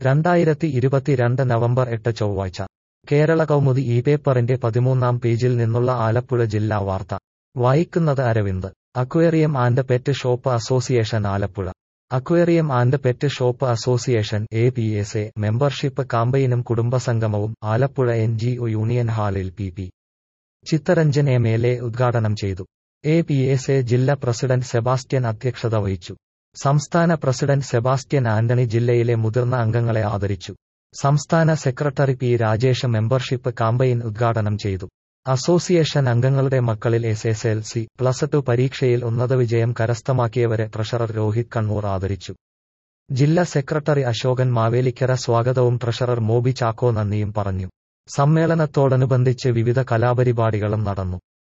രണ്ടായിരത്തി ഇരുപത്തിരണ്ട് നവംബർ എട്ട് ചൊവ്വാഴ്ച കേരള കൗമുദി ഈ പേപ്പറിന്റെ പതിമൂന്നാം പേജിൽ നിന്നുള്ള ആലപ്പുഴ ജില്ലാ വാർത്ത വായിക്കുന്നത് Aravind aquarium and pet shop association Alappuzha aquarium and pet shop association A P S A membership കാമ്പയിനും കുടുംബസംഗമവും Alappuzha N G O union ഹാളിൽ P P Chitharanjan M L A ഉദ്ഘാടനം ചെയ്തു എ പി എസ് എ ജില്ലാ പ്രസിഡന്റ് സെബാസ്റ്റ്യൻ അധ്യക്ഷത വഹിച്ചു സംസ്ഥാന പ്രസിഡന്റ് സെബാസ്റ്റ്യൻ ആന്റണി ജില്ലയിലെ മുതിർന്ന അംഗങ്ങളെ ആദരിച്ചു സംസ്ഥാന secretary P Rajesh membership campaign ഉദ്ഘാടനം ചെയ്തു അസോസിയേഷൻ അംഗങ്ങളുടെ മക്കളിൽ S S L C plus two പരീക്ഷയിൽ ഉന്നത വിജയം കരസ്ഥമാക്കിയവരെ ട്രഷറർ രോഹിത് കണ്ണൂർ ആദരിച്ചു ജില്ലാ സെക്രട്ടറി അശോകൻ മാവേലിക്കര സ്വാഗതവും ട്രഷറർ മോബി ചാക്കോ നന്ദിയും പറഞ്ഞു സമ്മേളനത്തോടനുബന്ധിച്ച് വിവിധ കലാപരിപാടികളും നടന്നു